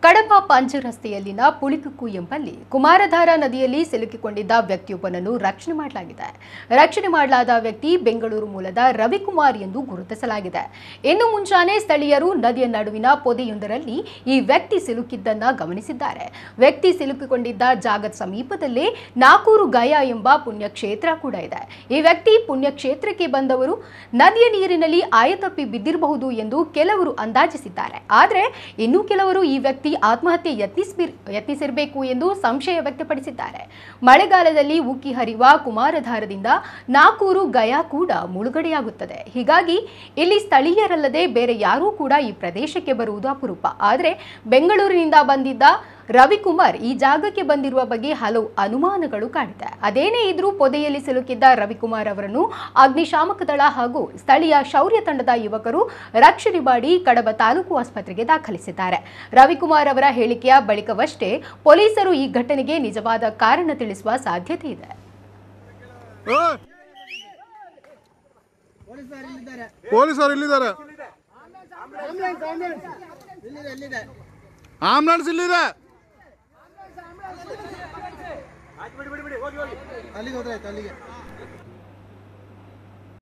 ಕಡಪ ಪಂಚ ರಸ್ತೆಯಲ್ಲಿನ ಪುಳಿಕುಕ್ಕು ಎಂಬಲ್ಲಿ ಕುಮಾರಧಾರ ನದಿಯಲ್ಲಿ ಸಿಲುಕಿಕೊಂಡಿದ್ದ ವ್ಯಕ್ತಿಯೊಬ್ಬನನ್ನು ರಕ್ಷಣೆ ಮಾಡಲಾಗಿದೆ ರಕ್ಷಣೆ ಮಾಡಲಾದ ವ್ಯಕ್ತಿ ಬೆಂಗಳೂರು ಮೂಲದ ರವಿಕುಮಾರ್ ಎಂದು ಗುರುತಿಸಲಾಗಿದೆ ಇನ್ನು ಮುಂಚಾನೆ ಸ್ಥಳೀಯರು ನದಿಯ ನಡುವಿನ ಪೊದೆಯೊಂದರಲ್ಲಿ ಈ ವ್ಯಕ್ತಿ ಸಿಲುಕಿದ್ದನ್ನ ಗಮನಿಸಿದ್ದಾರೆ ವ್ಯಕ್ತಿ ಸಿಲುಕಿಕೊಂಡಿದ್ದ ಜಾಗದ ಸಮೀಪದಲ್ಲೇ ನಾಕೂರು ಗಯ ಎಂಬ ಪುಣ್ಯಕ್ಷೇತ್ರ ಕೂಡ ಇದೆ ಈ ವ್ಯಕ್ತಿ ಪುಣ್ಯಕ್ಷೇತ್ರಕ್ಕೆ ಬಂದವರು ನದಿಯ ನೀರಿನಲ್ಲಿ ಆಯತಪ್ಪಿ ಬಿದ್ದಿರಬಹುದು ಎಂದು ಕೆಲವರು ಅಂದಾಜಿಸಿದ್ದಾರೆ ಆದರೆ ಇನ್ನು ಕೆಲವರು ಈ ವ್ಯಕ್ತಿ ಆತ್ಮಹತ್ಯೆ ಯತ್ನಿಸ್ಬಿ ಯತ್ನಿಸಿರಬೇಕು ಎಂದು ಸಂಶಯ ವ್ಯಕ್ತಪಡಿಸಿದ್ದಾರೆ ಮಳೆಗಾಲದಲ್ಲಿ ಉಕ್ಕಿ ಹರಿಯುವ ಕುಮಾರಧಾರದಿಂದ ನಾಕೂರು ಗಯಾ ಕೂಡ ಮುಳುಗಡೆಯಾಗುತ್ತದೆ ಹೀಗಾಗಿ ಇಲ್ಲಿ ಸ್ಥಳೀಯರಲ್ಲದೆ ಬೇರೆ ಯಾರೂ ಕೂಡ ಈ ಪ್ರದೇಶಕ್ಕೆ ಬರುವುದು ಅಪರೂಪ ಆದರೆ ಬೆಂಗಳೂರಿನಿಂದ ಬಂದಿದ್ದ ರವಿಕುಮಾರ್ ಈ ಜಾಗಕ್ಕೆ ಬಂದಿರುವ ಬಗ್ಗೆ ಹಲವು ಅನುಮಾನಗಳು ಕಾಡಿದೆ ಅದೇನೇ ಇದ್ರೂ ಪೊದೆಯಲ್ಲಿ ಸಿಲುಕಿದ್ದ ರವಿಕುಮಾರ್ ಅವರನ್ನು ಅಗ್ನಿಶಾಮಕ ದಳ ಹಾಗೂ ಸ್ಥಳೀಯ ಶೌರ್ಯ ತಂಡದ ಯುವಕರು ರಕ್ಷಣೆ ಮಾಡಿ ಕಡಬ ತಾಲೂಕು ಆಸ್ಪತ್ರೆಗೆ ದಾಖಲಿಸಿದ್ದಾರೆ ರವಿಕುಮಾರ್ ಅವರ ಹೇಳಿಕೆಯ ಬಳಿಕವಷ್ಟೇ ಪೊಲೀಸರು ಈ ಘಟನೆಗೆ ನಿಜವಾದ ಕಾರಣ ತಿಳಿಸುವ ಸಾಧ್ಯತೆ ಇದೆ ಓಯ್! ಪೊಲೀಸರು ಇಲ್ಲಿದ್ದಾರೆ ಆಂಬುಲೆನ್ಸ್ ಇಲ್ಲಿದೆ ಅಲ್ಲಿಗೆ ಹೋದ್ರೆ ಆಯ್ತು ಅಲ್ಲಿಗೆ